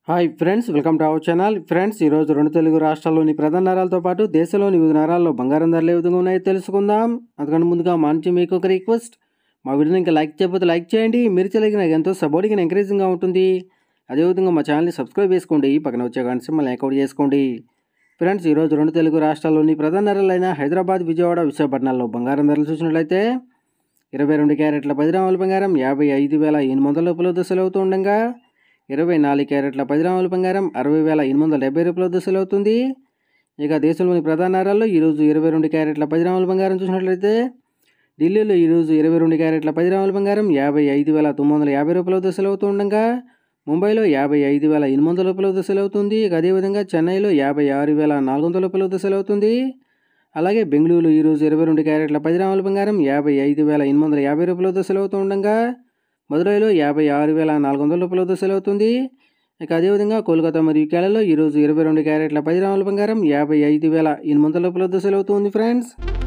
hi friends welcome to our channel friends ఈరోజు రెండు తెలుగు రాష్ట్రాల్లోని ప్రధాన నగరాలతో పాటు దేశంలోని వివిధ నగరాల్లో బంగారం ధరలు ఏ విధంగా ఉన్నాయో తెలుసుకుందాం అందుకని ముందుగా మా నుంచి మీకు ఒక రిక్వెస్ట్ మా వీడియోని ఇంకా లైక్ చేయకపోతే లైక్ చేయండి మీరు చేయలేక నాకు ఎంతో సపోర్టింగ్ ఎంకరేజింగ్గా ఉంటుంది అదేవిధంగా మా ఛానల్ని సబ్స్క్రైబ్ చేసుకోండి పక్కన వచ్చే గంట సింబల్ అకౌంట్ చేసుకోండి ఫ్రెండ్స్ ఈరోజు రెండు తెలుగు రాష్ట్రాల్లోని ప్రధాన నగరాలైన హైదరాబాద్ విజయవాడ విశాఖపట్నాల్లో బంగారం ధరలు చూసినట్లయితే ఇరవై రెండు క్యారెట్ల పది గ్రాముల బంగారం యాభై ఐదు వేల ఎనిమిది వందల రూపాయల దశలు అవుతూ ఉండగా ఇరవై నాలుగు క్యారెట్ల పది గ్రాముల బంగారం అరవై వేల ఎనిమిది వందల డెబ్బై రూపాయల దశలు అవుతుంది ఇక దేశంలోని ప్రధాన నగరాల్లో ఈరోజు ఇరవై రెండు క్యారెట్ల పది గ్రాముల బంగారం చూసినట్లయితే ఢిల్లీలో ఈరోజు ఇరవై రెండు క్యారెట్ల పది గ్రాముల బంగారం యాభై ఐదు వేల తొమ్మిది వందల యాభై రూపాయల దశలు అవుతూ ఉండగా ముంబైలో యాభై ఐదు వేల ఎనిమిది వందల రూపాయల దశలు అవుతుంది ఇక అదేవిధంగా చెన్నైలో యాభై ఆరు వేల నాలుగు వందల రూపాయల దశలు అవుతుంది అలాగే బెంగళూరు ఈరోజు ఇరవై రెండు క్యారెట్ల పది గ్రాముల బంగారం యాభై ఐదు వేల ఎనిమిది వందల యాభై రూపాయల దశలు అవుతూ ఉండగా మదురైలో యాభై ఆరు వేల నాలుగు వందల రూపాయల దశలు అవుతుంది ఇక అదేవిధంగా కోల్కతా మరియు కేరళలో ఈరోజు ఇరవై రెండు క్యారెట్ల పది గ్రాముల బంగారం యాభై ఐదు వేల ఎనిమిది వందల రూపాయల దశలు అవుతుంది ఫ్రెండ్స్